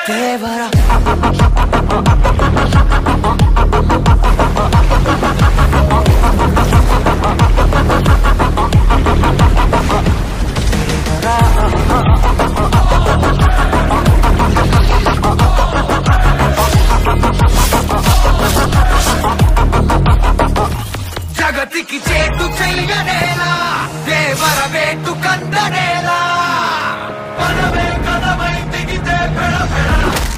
దేవరా జగతికి చేటు చెయ్యనేలా దేవర వేటు కందనేలా మనమే కథమై దిగితే పెడ పెడ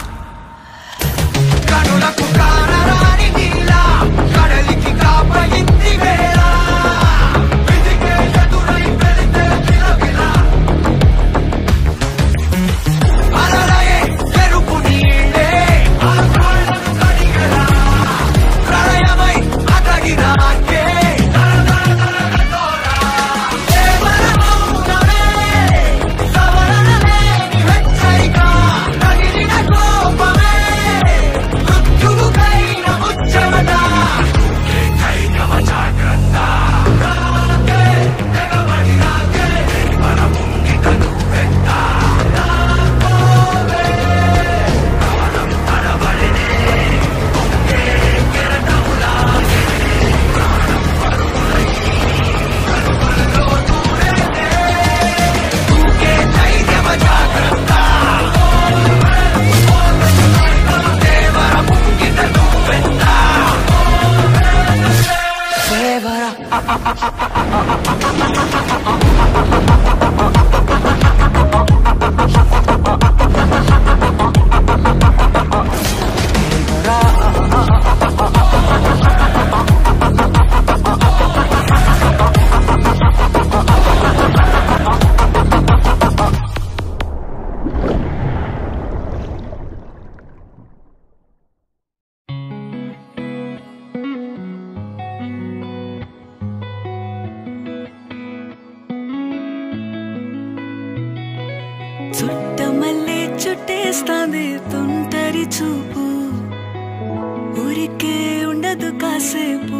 కనులకు కానరాని నీలా కడలికి కాపయింది వేళ విధికే ఎదురై వెళితే విలవిల అలలయే ఎరుపు నీళ్ళే ఆ కాళ్ళను కడిగరా ప్రళయమై అతగినాకే దర దర దర దోరా దేవర మౌనమే సవరణ లేని హెచ్చరిక తగిలిన కోపమే మృత్యువుకైన ముచ్చమట ధైర్యమ జాగ్రత్త రాకే తెగబడి రాకే మన ముంగిట నువ్వెంత తూకే ధైర్యమ జాగ్రత్త దేవర ముంగిట నువ్వెంత దేవరా చుట్టమల్లే చుట్టేస్తాంది తుంటరి చూపు ఊరికే ఉండదు కాసేపు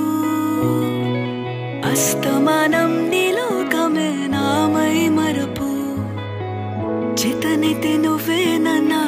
అస్తమానం నీలోకమే నామై మరపు చేతనైతే నువ్వే నన్నా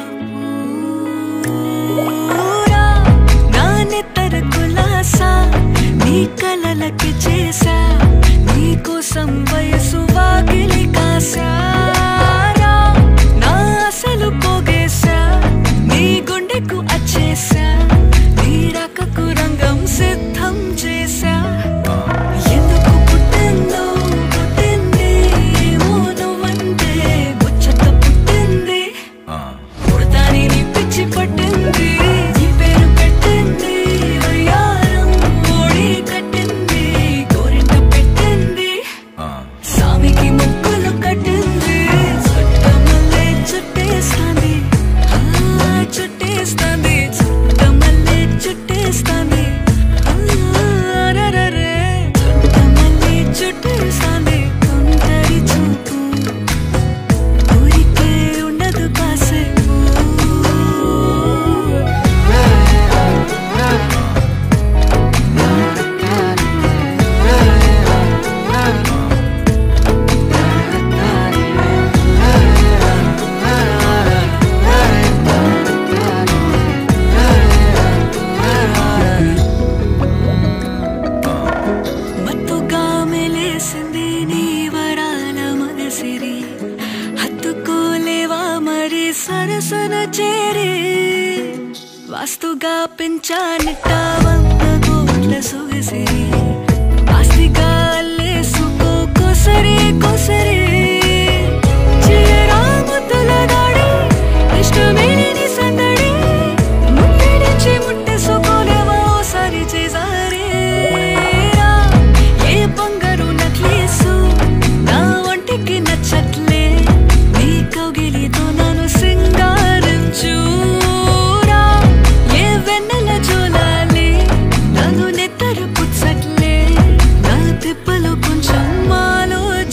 పూరా నా నెత్తర కులాసా నీ కలలకి చేసా నీ కోసం వయసు వాకిలి కాసారా నా అసలు పోగేశా నీ గుండెకు అచ్చేసా నీ రకకు రంగం సిద్ధం చేశా ఎందుకు పుట్టిందో పుట్టింది ఏమో నువ్వంటే ముచ్చట పుట్టింది పుడతాని నీ పిచ్చి పట్టింది నీ పేరు పెట్టింది వయ్యారం ఓడి కట్టింది గోరింట పెట్టింది సామికి ముక్కులు కట్టింది చుట్టమల్లే చుట్టేస్తాంది ఆ, చుట్టేస్తాంది చుట్టమల్లే చుట్టేస్తాంది ఆ, రరరే. చుట్టమల్లే చుట్టేస్తాంది తుంటరి చూపు ఊరికే ఉండదు కాసేపు మత్తుగా మెలేసింది నీ వరాల మనసిరి హత్తుకోలేవా మరి సరసన చేరి వాస్తుగా పెంచాలిట్ట వంద కోట్ల సొగసిరి ఆస్తిగా అల్లేసుకో కొసరి కొసరి చీరా ముద్దుల దాడి ఇష్టమేని సందడి ముట్టడించి ముట్టేసుకోలేవా ఓసారి చేసారే ఏ బంగారు నక్లీసు నా ఒంటికి నచ్చట్లే నీ కౌగిలితో నన్ను సింగారించురా ఏ వెన్నెల జోలాలి నన్ను నెత్తరు పుచ్చట్లే నా తిప్పలు కొంచెం మాలో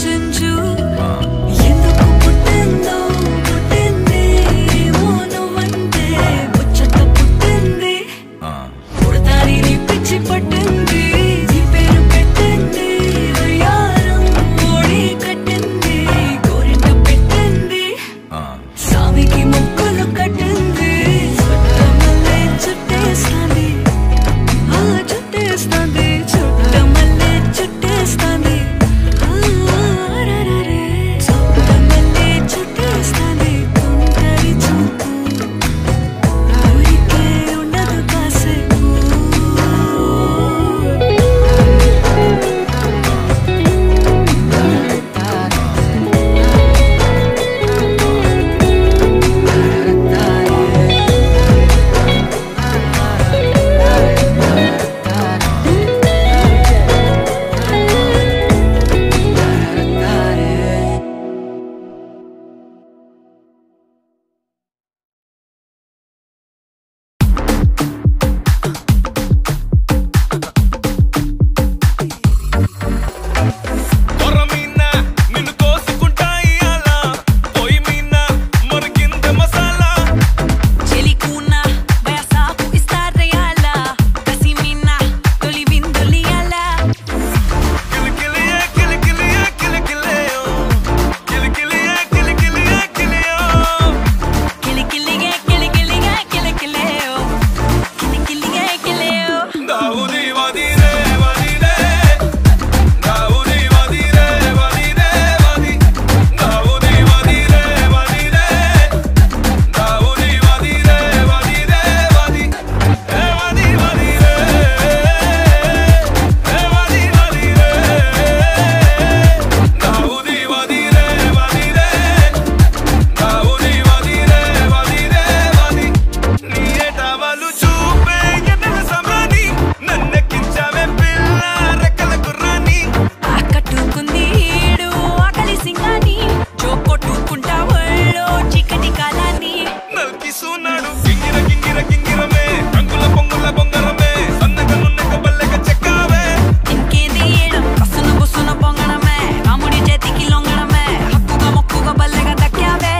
ఉన్నాడు కింగిర కింగిర కింగిరమే రంగుల పొంగుల బొంగరమే సన్నగ నున్నగ బల్లెగ చెక్కావే ఇంకేది ఏడం కసున బుసున పొంగడమే రాముడి చేతికి లొంగడమే హక్కుగా మొక్కుగా బల్లెగా దక్కావే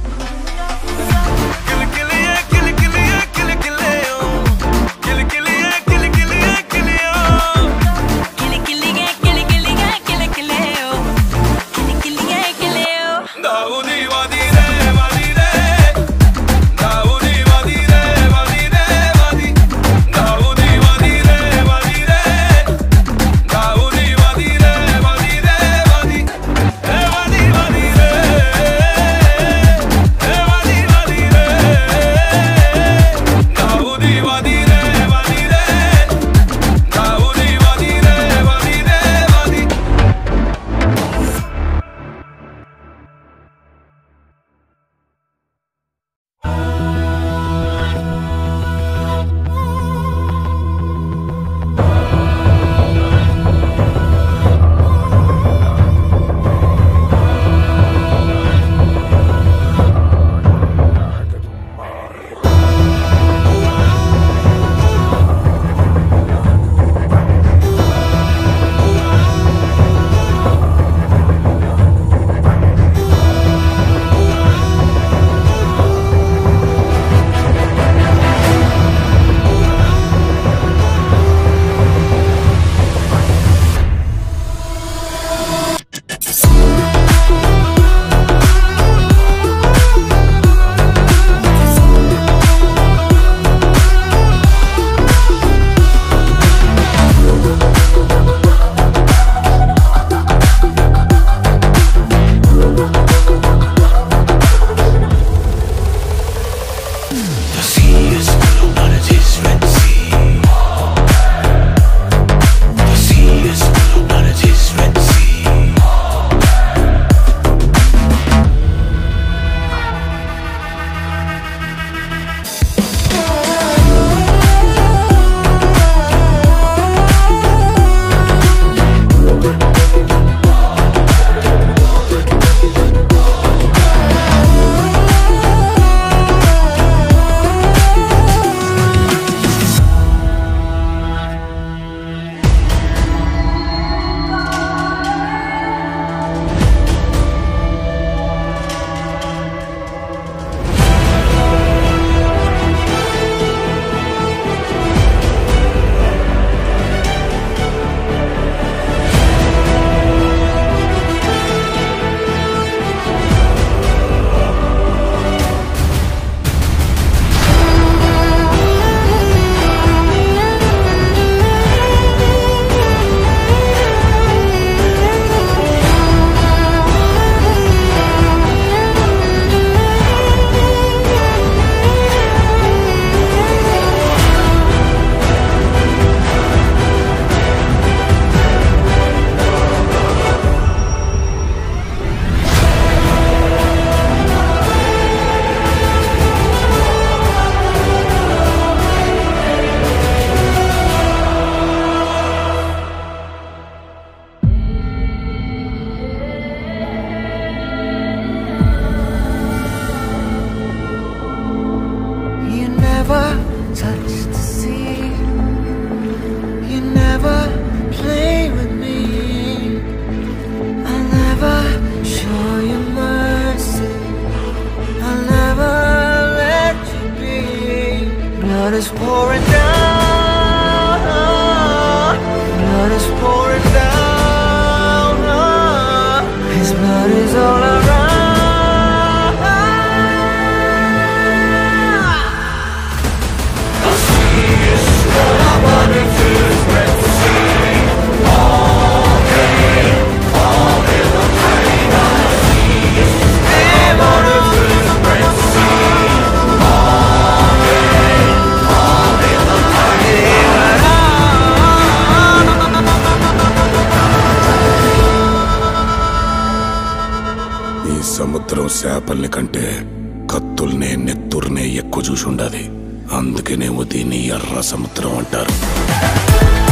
కిలికిలియే కిలికిలియే కిలికిలియో కిలికిలియే కిలికిలియే కిలియో కిలి కిలిగే కిలి కిలిగే కిలి కిలేయో కిలి కిలిగే కిలేయో దావుది వాదిరే వాదిరే దావుది వాదిరే వాదిరే వాది దావుది వాదిరే వాదిరే దావుది వాదిరే వాదిరే వాది ఏ వాది వాదిరే ఏ వాది వాదిరే దావుది వాదిరే వాదిరే దావుది వాదిరే వాదిరే వాది The sea is full of manatees, Red Sea. The sea is full of manatees, Red Sea. You never touch the sea. You never play with me. I'll never show you mercy. I'll never let you be. Blood is pouring down. Blood is pouring down. His blood is all around. ఈ సముద్రం చేపల్ని కంటే కత్తుల్నే నెత్తుర్నే ఎక్కువ చూసి ఉండాది అందుకేనేమో దీన్ని ఎర్ర సముద్రం అంటారు